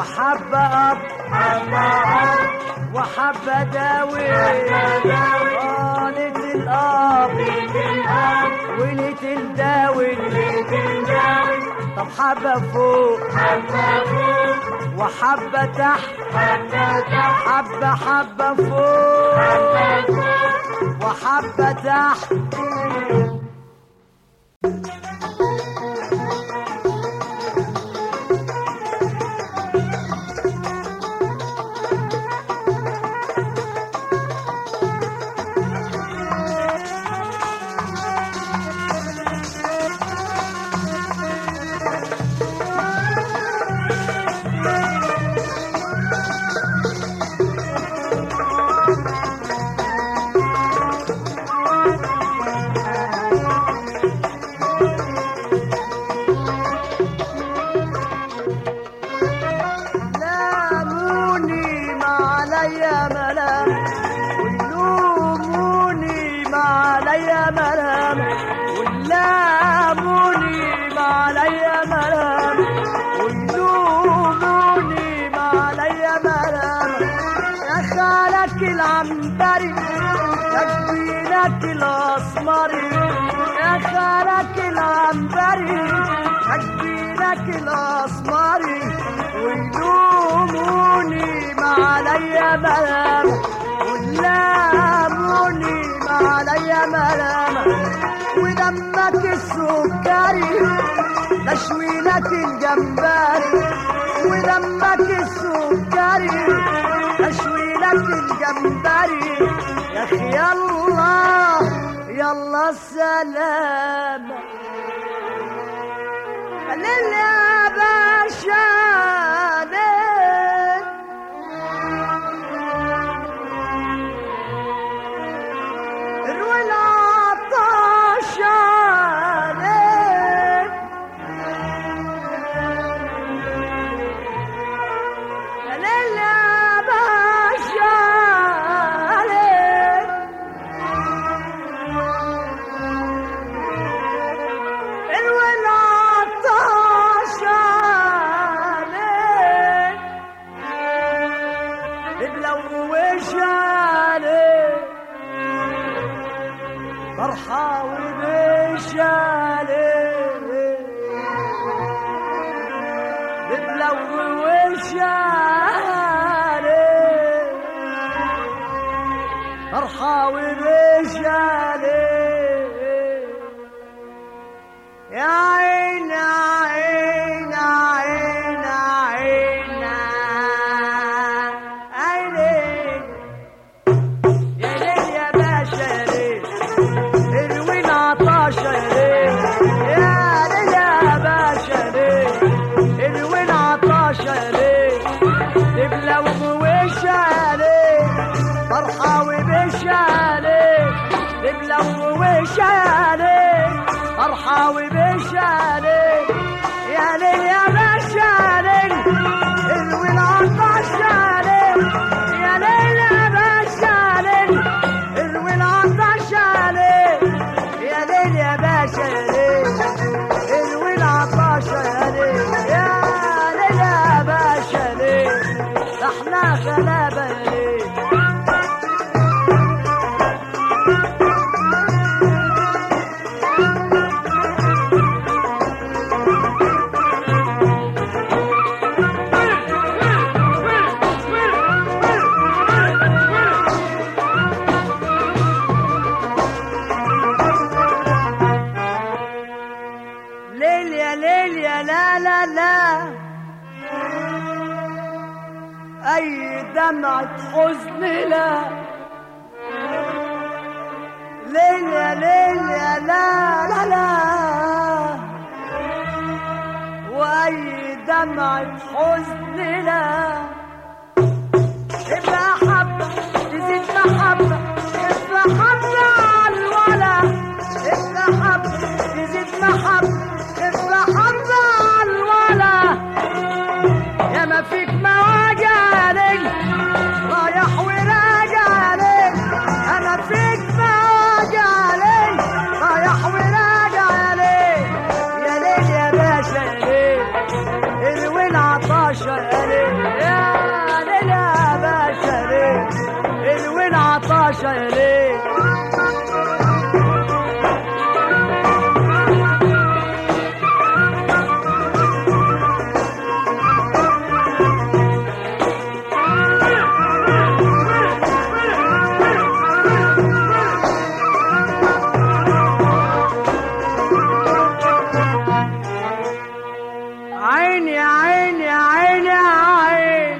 حبة أب وحبة داوي قالت الأب وليت الداوي طب حبة فوق وحبة تحت حبة حبة فوق وحبة تحت لاموني ما عليا ملام ولوموني ما عليا ملام ولاموني ما عليا ملام ولوموني ما عليا ملام يا خالك العنبري يا جبينك الاسمري يا خالك العنبري يا جبينك الاسمري ويلوموني ما عليا ملام ولاموني ما عليا ملام ودمك السكري تشويلك الجمبري ودمك السكري تشويلك الجمبري يا اخي يلا يلا السلام ليل يا باشا ليل روي العطش عليك يا ليل يا باشا عليك روي العطش عليك بلوش عليك فرحة وبش عليك بلوش عليك فرحة وبش عليك يا عين عين عين عين عينيك يا ليل يا باشا يا ليل اروي العطاش يا ليل يا ليل يا باشا يا ليل اروي العطاش يا ليل تبلى وموش عليك فرحة وبش عليك تبلى وموش عليك فرحة وبش عليك يا ليل يا باشا يا ليل اروي العطاش عليك يا ليل يا باشا يا ليل اروي العطش عليك يا ليل يا باشا يا ليل اروي العطش يا ليل يا ليل يا باشا ليل ده احنا غلابه يا ليل ليل يا ليل يا لا لا لا أي دمعة حزن لا ليل يا ليل يا لا لا لا وأي دمعة حزن لا ابقى حبة تزيد محبة ابقى حبة على الولا ابقى حبة تزيد محبة ابقى حبة على الولا يا ما فيك مواجع لي رايح وراجع لي انا فيك مواجع لي رايح وراجع لي يا ليل يا باشا يا ليل الوين عطاشة يا ليل عين يا عين يا عين يا عين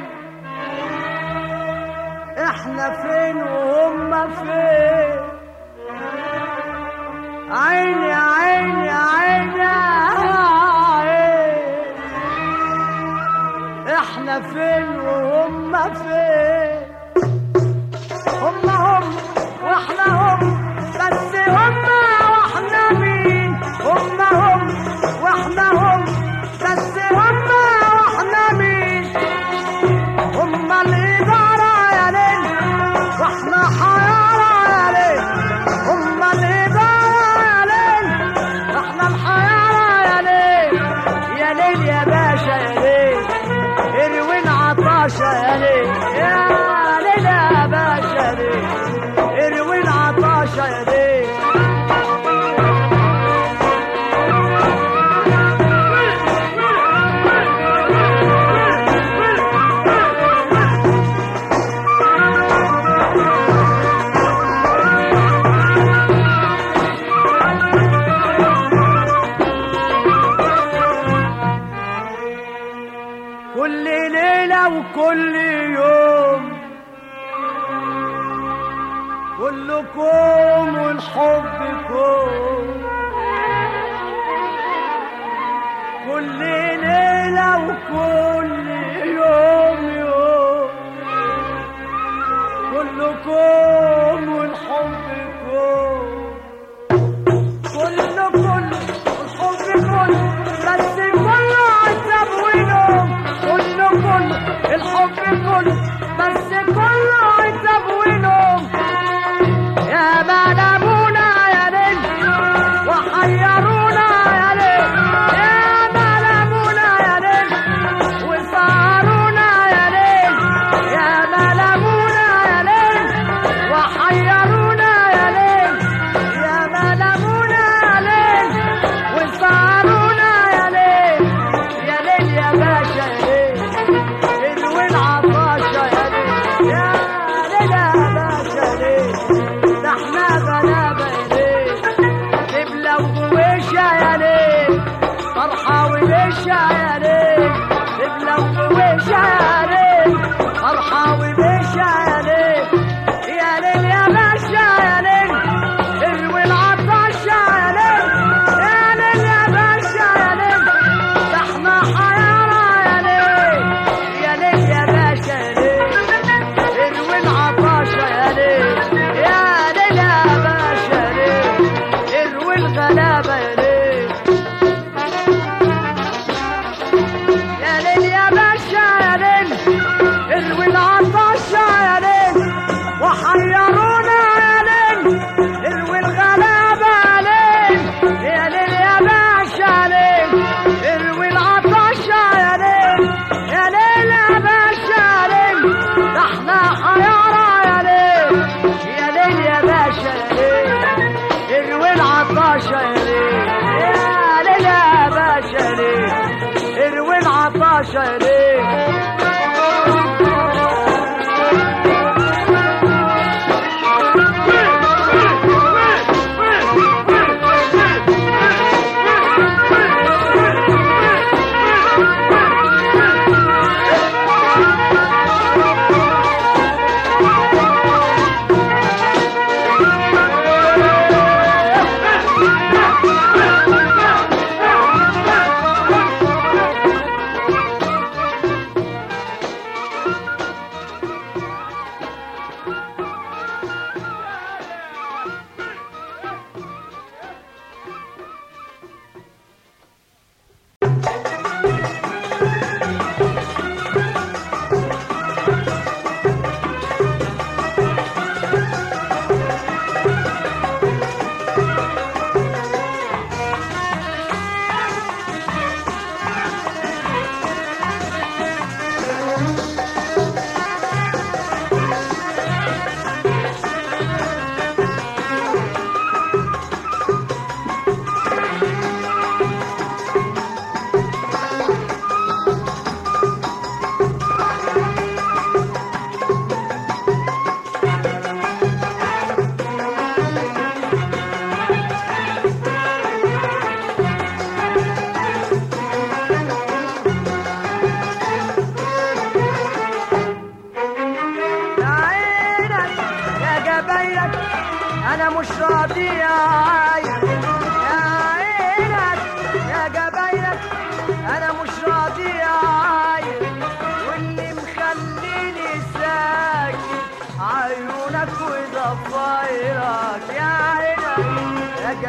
احنا فين وهم فين عين يا عين يا عين يا عين احنا فين وهم فين هم هم واحنا هم بس هم واحنا مين هم هم واحنا هم بس هم واحنا مين هم الإدارة يا ليل واحنا حيارى يا ليل هم الإدارة يا ليل احنا الحيارى يا ليل يا ليل يا باشا يا ليل اروي العطاشة يا ليل يا ليل يا باشا يا ليل اروي العطاشة يا ليل كل ليلة وكل يوم كلكم والحب كوم كل ليلة وكل يوم يوم كلكم والحب كوم كل كل الحب كل بس كله عتب ونوم كل كل الحب كل بس كله عتب ونوم يا ملمونا يا ليل وحيرونا يا ليل يا ملمونا يا ليل وسهرونا يا ليل يا ملمونا يا ليل وحيرونا يا ليل يا ملمونا يا ليل وسهرونا يا ليل يا ليل يا باشا يا ليل الوين عطاشة يا ليل يا ليل يا باشا ليل ده احنا غلابة يا ليل قبلة وجويشة يا ليل فرحة وليشة يا ليل قبلة وجويشة يا ليل فرحة وليشة يا ليل يا ليل يا باشا يا ليل اروي العطاشة يا ليل يا ليل يا باشا يا ليل ده احنا حيارى يا ليل يا ليل يا باشا يا ليل اروي العطاشة يا ليل يا ليل يا باشا يا ليل اروي الغلابة يا ليل يا ليل يا باشا يا ليل اروي العطاشة يا ليل وحيرونا يا ليل اروي الغلابة يا ليل يا ليل يا باشا يا ليل اروي العطاشة يا ليل يا ليل يا باشا يا ليل ده احنا حيارى يا ليل يا ليل يا باشا يا ليل اروي العطاشة يا ليل يا ليل يا باشا يا ليل اروي العطاشة يا ليل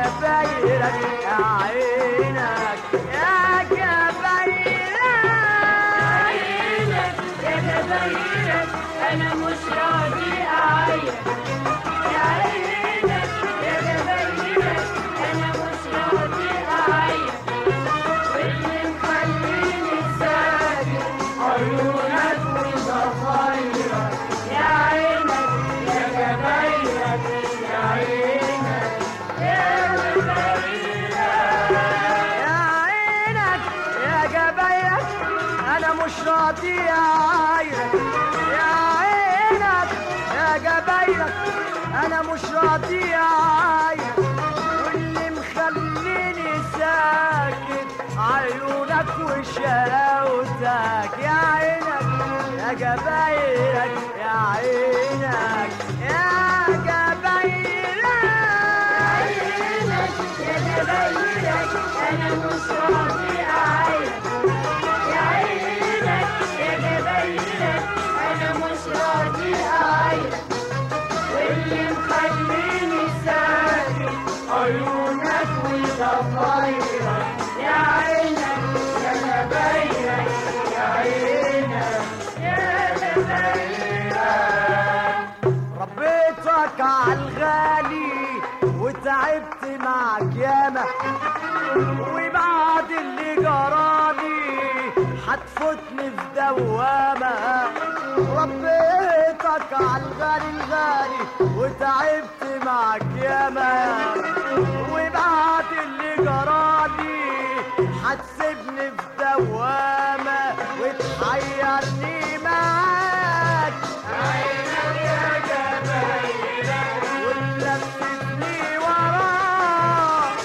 جبايرك يا عينك يا جبايرك عينك يا جبايرك انا مش راضي اعيط يا عينك يا جبايرك انا مش راضي اعيط واللي مخليني ساكت عيونك وضفايرك يا عينك يا جبايرك يا عينك يا جبايرك يا عينك يا جبايرك انا مش راضي اعايرك يا عينك يا جبايرك انا مش راضي اعايرك واللي مخليني ساكت عيونك وشقاوتك يا عينك يا جبايرك يا عينك يا جبايرك عينك يا جبايرك انا مش راضي اعيط يا عينك يا جبايرك انا مش راضي اعيط واللي مخليني ساكت عيونك وضفايرك يا عينك يا جبايرك يا عينك يا جبايرك ربيتك عالغالي وتعبت معك ياما وبعد اللي جرالي هتفوتني في دوامة ربيتك عالغالي الغالي وتعبت معك ياما وبعد اللي جرالي هتسيبني في دوامة وتحيرني معاك ولفتني وراك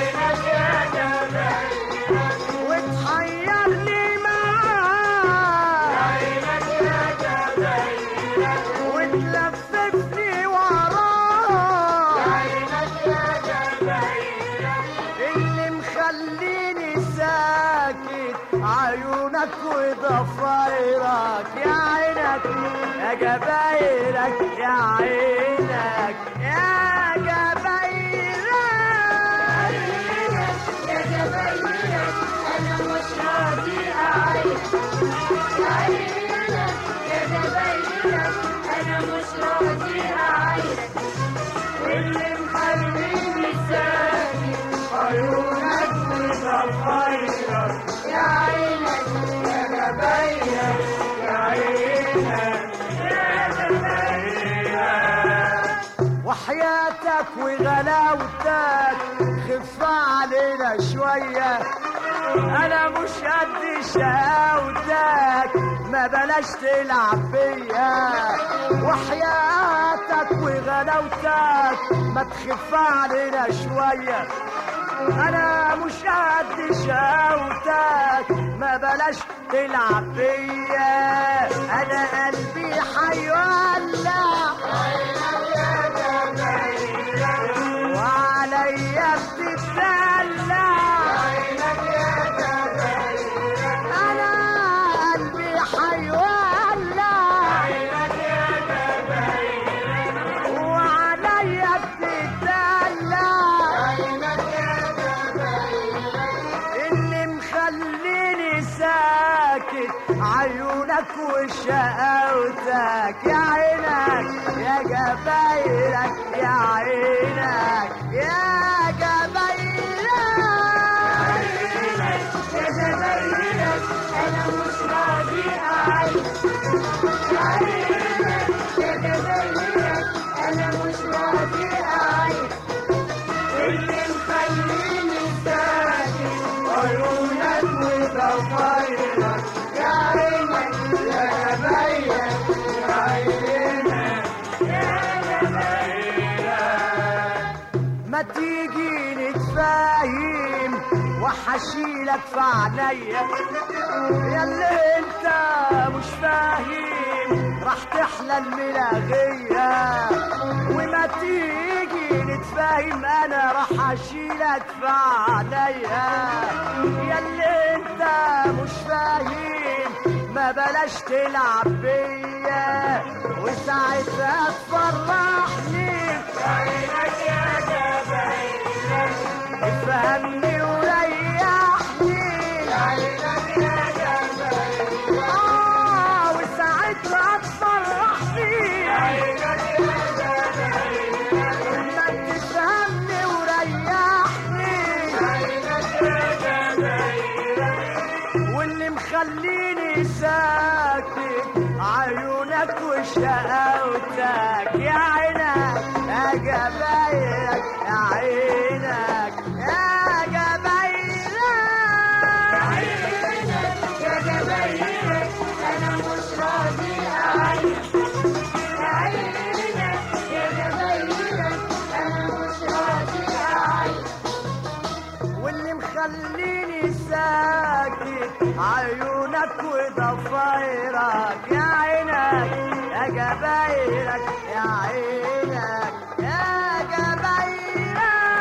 وتحيرني معاك وتلففني وراك اللي مخليني ساكت عيونك وضفايرك يا عينك يا جبايرك يا عينك يا جبايرك يا جبايرك انا مش راضي اعيط يا عينك يا جبايرك انا مش راضي اعيط واللي مخليني ساكت عيونك وضفايرك يا عينك يا جبايرك يا عينك يا جبايرك وحياتك وغلاوتك خف علينا شوية أنا مش قد شقاوتك ما بلاش تلعب بيا وحياتك وغلاوتك ما تخف علينا شوية أنا مش قد شقاوتك ما بلاش تلعب بيا أنا قلبي حيولع وعليا بتتدلع انا قلبي حيولع وعليا بتتدلع اللي مخليني ساكت عيونك وشقاوتك يا عينك يا جبايرك يا عينك يا جبايرك يا جبايرك انا مش راضي اعيط يا عينك يا جبايرك انا مش راضي اعيط اللي مخليني ساكت عيونك وضفايرك يا عينك يا جبايرك يا عينك يا جبايرك ما تيجي نتفاهم وحشيلك في عينيا يا اللي انت مش فاهم راح تحلى الملاغية وما تيجي نتفاهم انا راح اشيلك في عينيا يا اللي انت مش فاهم ما بلاش تلعب بيا وساعتها تفرحني عينك يا جبايرك افهمني وريحني آه وساعتها تفرحني لما تفهمني وريحني واللي مخليني ساكت عيونك وشقاوتك يا عينك يا جبايلك يا عينك يا جبايلك يا جبايلك انا مش راضي اعيش يا عينك يا جبايلك انا مش راضي اعيش واللي مخليني ساكت عيونك وضفايرك يا عينك يا جبايلك يا عينك يا جبايلك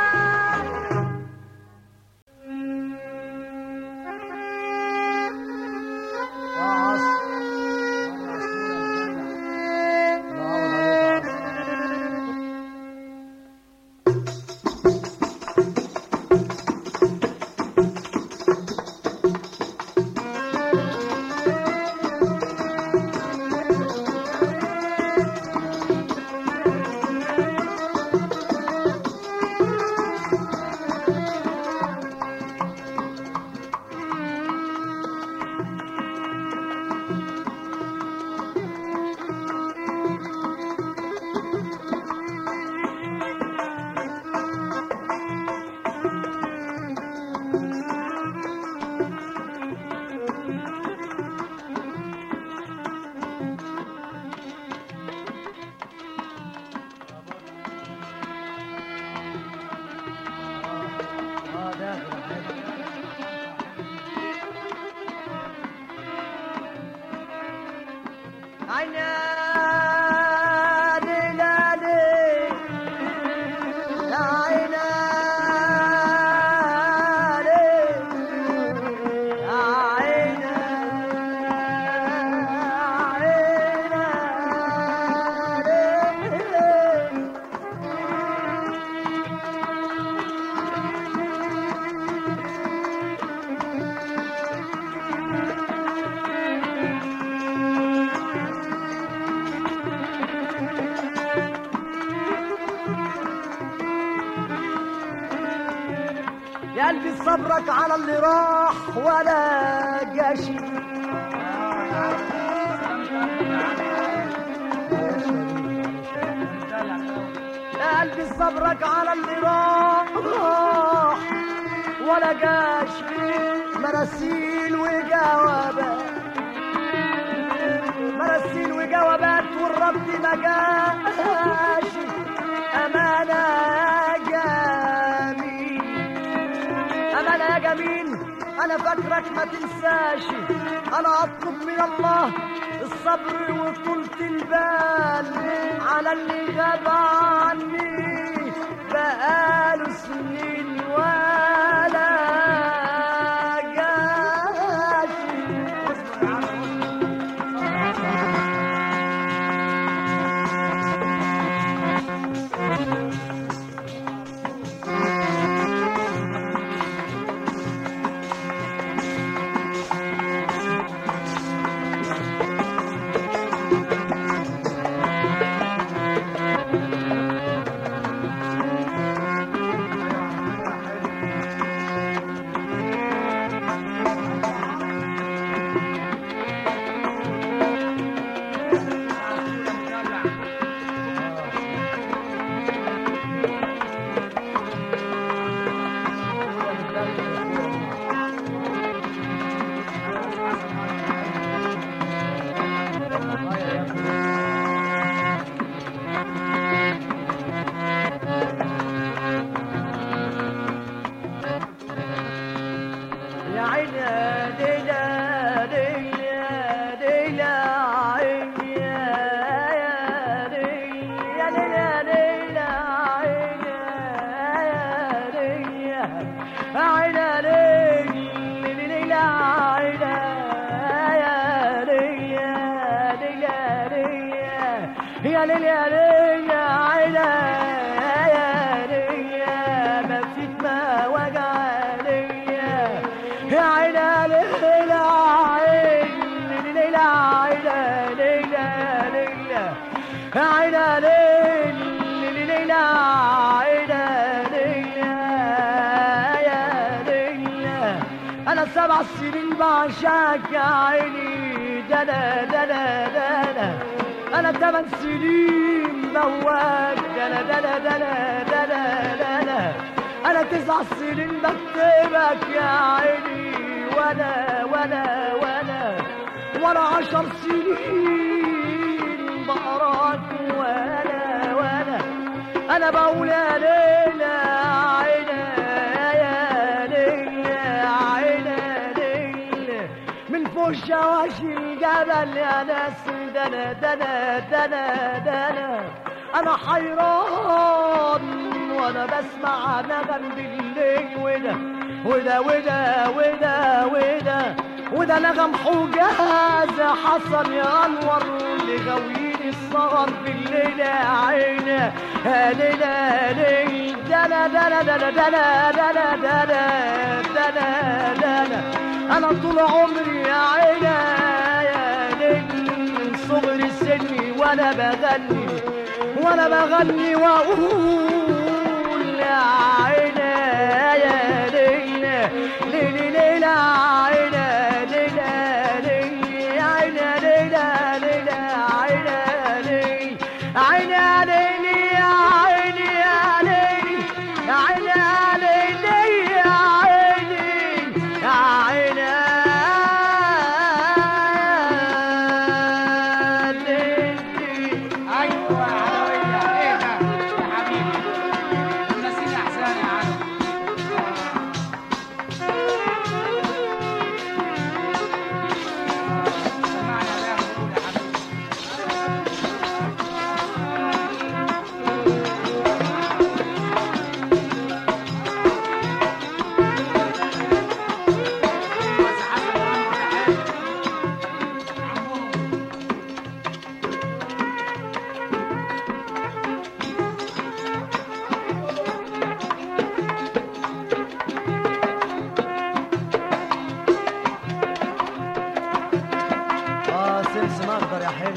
عينا ليلى يا عينا يا عينا عينا يا قلبي صبرك على اللي راح ولا جاشي يا قلبي صبرك على اللي راح ولا جاشي مراسيل وجوابات مراسيل وجوابات والرد ما جاش أمانة جميل أمانة يا جميل أنا فاكرك ما تنساش أنا أطلب من الله الصبر وطولة البال على اللي غاب عني بقاله سنين ولا جاش يا عيني ليلى ليلى ليلى عيني يا ليلى ليلى ليلى عيني يا ليلى عيني ليلى ليلى عيني يا ليلى ليلى ليلى يا ليلى ليلى عيني يا ليلى ما فيك ما عشاك يا عيني دنا دنا دنا انا تمن سنين بواك دنا دنا دنا دنا دنا انا تسع سنين بكتبك يا عيني وانا وانا وانا وانا عشر سنين بقراك وانا وانا انا بقول يا ليلى عينا يا ليلى عينا ليلى من فوق شواشي الجبل يا ناس دنا دنا دنا دنا انا حيران وانا بسمع نغم بالليل وده وده وده وده وده وده نغم حجاز حصل يا انور لغويين السهر بالليل يا عيني يا ليلى ليل دنا دنا دنا دنا دنا دنا دنا دنا انا طول عمري يا عيني يا ليل من صغر سني وانا بغني وانا بغني واقول يا عيني يا ليل ليل ليل عيني ليل ليل يا عيني ليل ليل عيني ليل عيني ليل يا عيني يا ليل يا عيني يا ليل يا عيني يا عيني ليل ايوه علوية ايه ده يا حبيبي نسيني احسان يا عم سمعنا بقى بقول يا حبيبي بس حسن عمو ولا حاجة عمهم اه سمسم اخضر يا حلو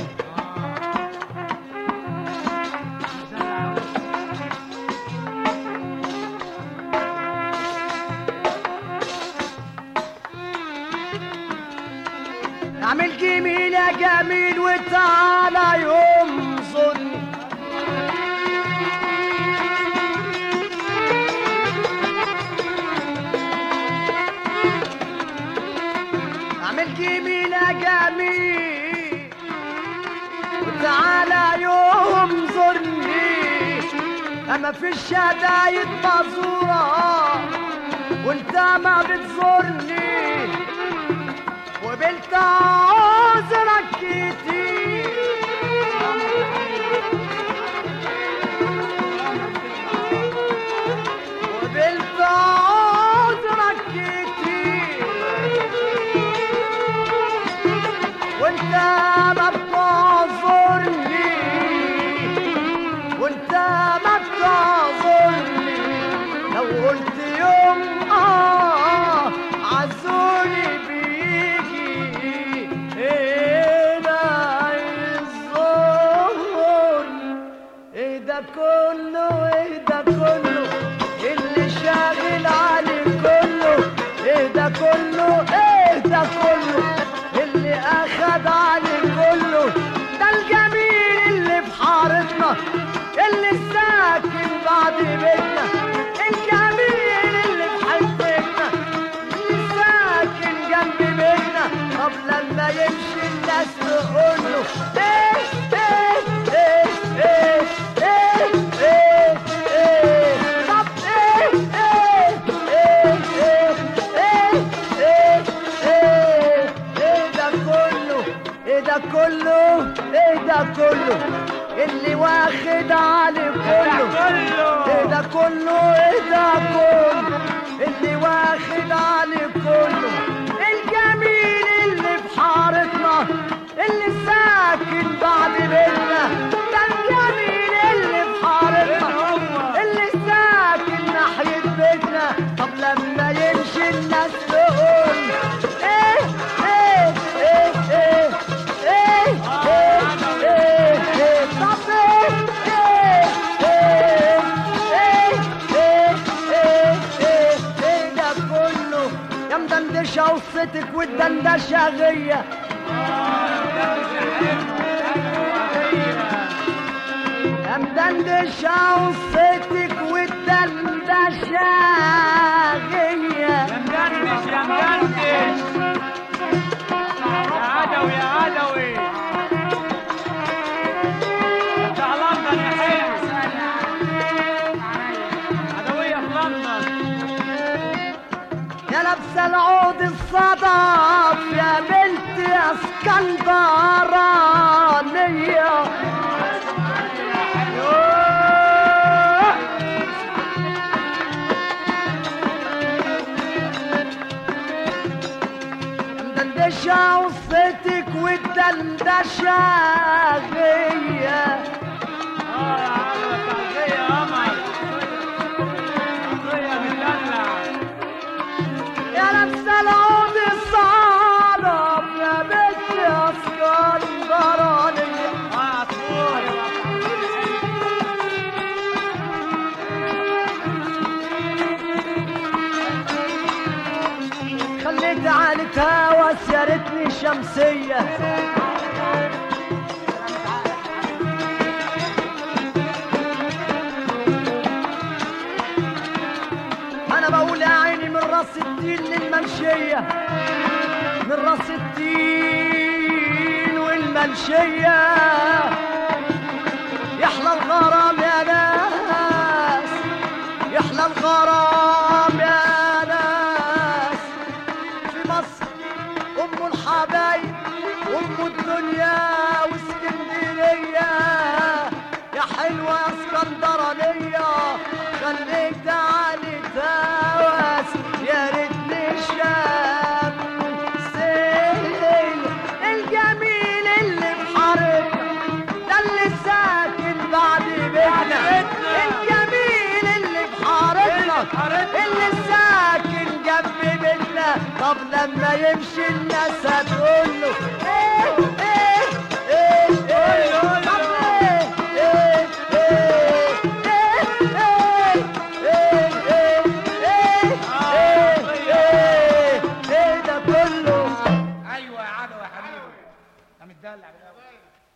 اعمل جميل يا جميل وتعالى يوم ظلمي اعمل جميل يا جميل وتعالى يوم زرني اما في الشدايد مزورة وانت ما بتزورني وبنت عذرك كتير وبنت عذرك كتير وانت ما بتعذرني وانت ما بتعذرني لو قلت يوم اه عزوني بيجي هنا الظهر ايه ده كله ايه ده كله اللي شاغل علي كله ايه ده كله ايه ده كله اللي اخد علي كله ده الجميل اللي في حارتنا اللي ساكن بعد بيتنا الجميل اللي في حتتنا اللي ساكن جنب بيتنا طب لما يمشي الناس تقول له ايه ايه ايه ايه ايه ايه ايه طب ايه ايه ايه ايه ايه ايه ايه ايه ده كله ايه ده كله ايه ده كله اللي واخد علي كله ايه ده كله ايه ده كله اللي واخد علي كله الجميل اللي في حارتنا اللي ساكن بعد بيتنا ده الجميل اللي في حارتنا اللي ساكن ناحية بيتنا طب لما يمشي الناس تقول ايه ايه ايه ايه ايه ايه ايه ايه طب ايه ايه ايه ايه ايه ايه ايه ايه ده كله يا مدندش والدندشة غية يا مدندشة وصيتك والدندشة غية يا مدندش يا مدندش يا عدوي يا عدوي بتاع لندن يا حلو عدوية في لندن يا لابسة العود الصدف يا بنت يا اسكندرانية مدندشة وصيتك والدندشة غية اه يا عدوي تعزية يا قمر تعزية بتدلع يا لابسة العود الصدف يا بنت يا اسكندرانية اه عصفور خليت عالتها وسرتني شمسية أنا بقول يا عيني من راس الدين للمنشية من راس الدين والمنشية يحلى الغرام يا ناس يحلى الغرام يا ناس في مصر أم الحبايب أم الدنيا واسكندرية يا حلوة يا اسكندرانية خليك تعالي تاوس يا ريتني شاب سيل الجميل اللي بحارتنا ده اللي ساكن بعد بيتنا الجميل اللي بحارتنا اللي ساكن جنب بيتنا طب لما يمشي الناس هتقول له ايه ايه ايه ايه طب ايه ايه ايه ايه ايه ايه ايه ايه ايه ايه ده كله ايوه يا عدوي يا حبيبي انت متدلع بالقوي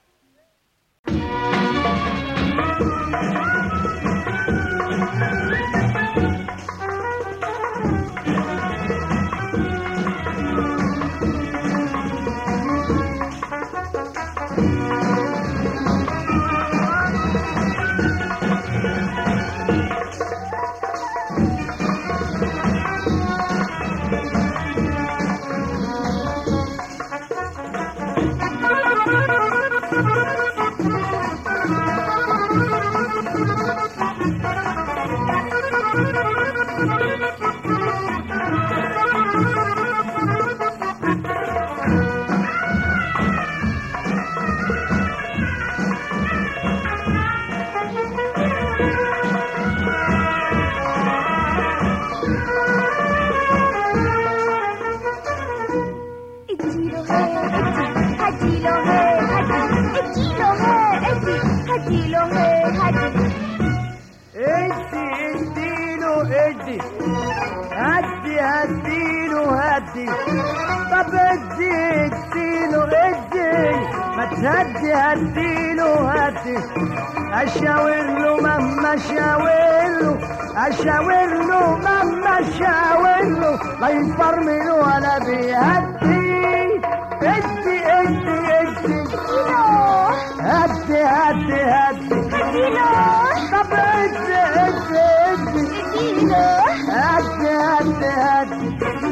اديله هي ادي هديله هي هدي اديله هي ادي هديله هي هدي ادي اديله ادي هدي هديله هدي طب ادي اديله ادي ما تهدي هديله هدي اشاور له مهما شاور له اشاور له مهما شاور له لا يفرمل ولا بيهدي ادي ادي ادي اديله هدي هدي هدي اديله طب ادي ادي ادي اديله هدي هدي هدي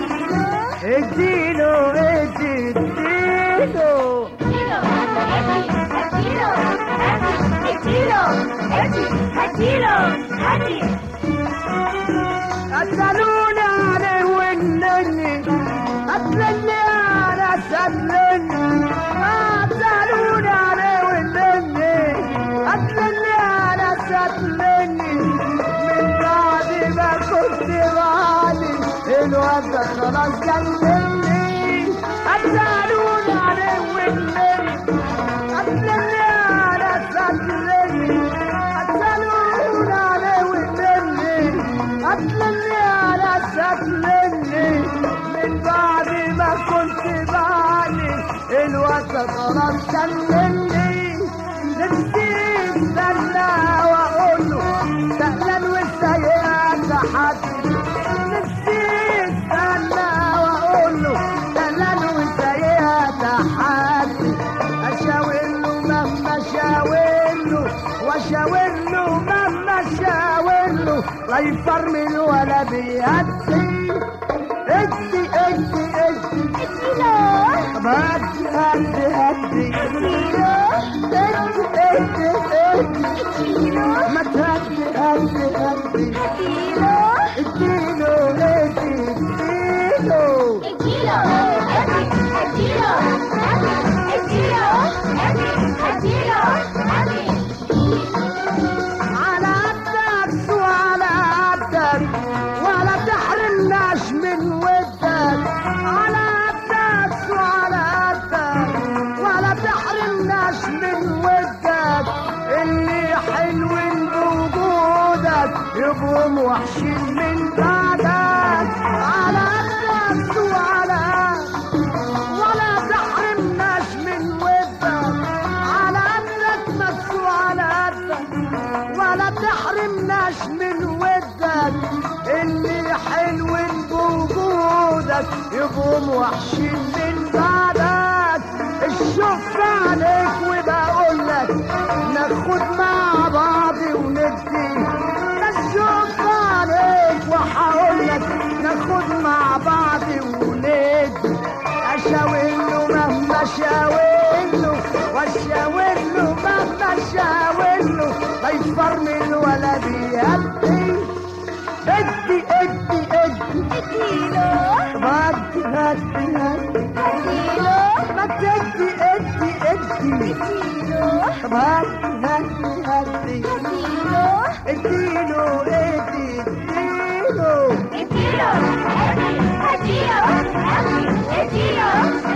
اديله ادي اديله قتلوني عليه والنني قتلني انا سلني قتلوني عليه والنني قتلني انا سلني من بعد ما كنت غالي الواد ده خلاص جنني قتلوني عليه والنني قتلني انا سلني قتلوني عليه والنني قتلني على سكنني من بعد ما كنت الوسط خلاص كلمني نفسي استنى واقول له سهلا والسيئات حد نفسي استنى واقول له سهلا والسيئات حد اشاور له مهما شاور له واشاور له مهما شاور له لا يفرمل ولا بيهدي ادي ادي ادي اديله هدي هدي هدي اديله ادي ادي ادي اديله ما تهدي هدي هدي اديله اديله ادي اديله اديله ادي اديله اديله ادي اديله على قدك وعلى قدك ولا تحرمناش من ودك على قدك وعلى قدك ولا تحرمناش من ودك اللي حلو بوجودك يبقوا موحشين من بعدك على قدك وعلى قدك ولا تحرمناش من ودك على قدك نفسه على قدك ولا تحرمناش من ودك اللي حلو بوجودك يبقوا موحشين من بعدك الشوف عليك وبقول لك ناخد مع بعض وندي الشوف عليك وهقول لك ناخد مع بعض وندي اشاور له مهما شاور له واشاور له مهما شاور له لا يفرمل ولا بيهدي ادي ادي ادي اديله هدي هدي هدي اديله ما تدي ادي ادي اديله هدي هدي هدي اديله اديله ادي اديله اديله اديله اديله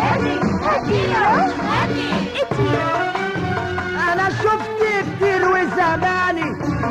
اديله اديله انا شفت كتير وزماني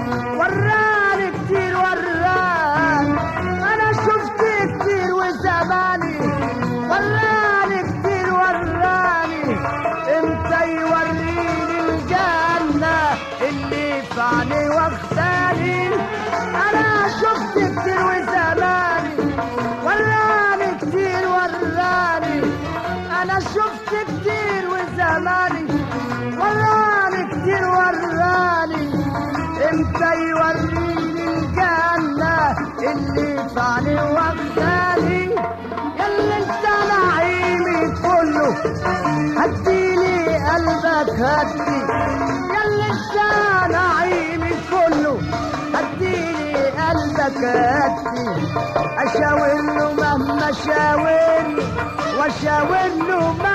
وراني كتير وراني انا شفت كتير وزماني وراني كتير وراني امتى يوريني الجنة اللي في عيني واخداني انا شفت كتير وزماني وراني كتير وراني انا شفت كتير وزماني وراني كتير وراني امتى يوريني الجنة اللي في عيني واخداني ياللي انت نعيمي كله هديني قلبك هدي ياللي انت نعيمي كله هديني قلبك هدي اشاور له مهما شاور له واشاور له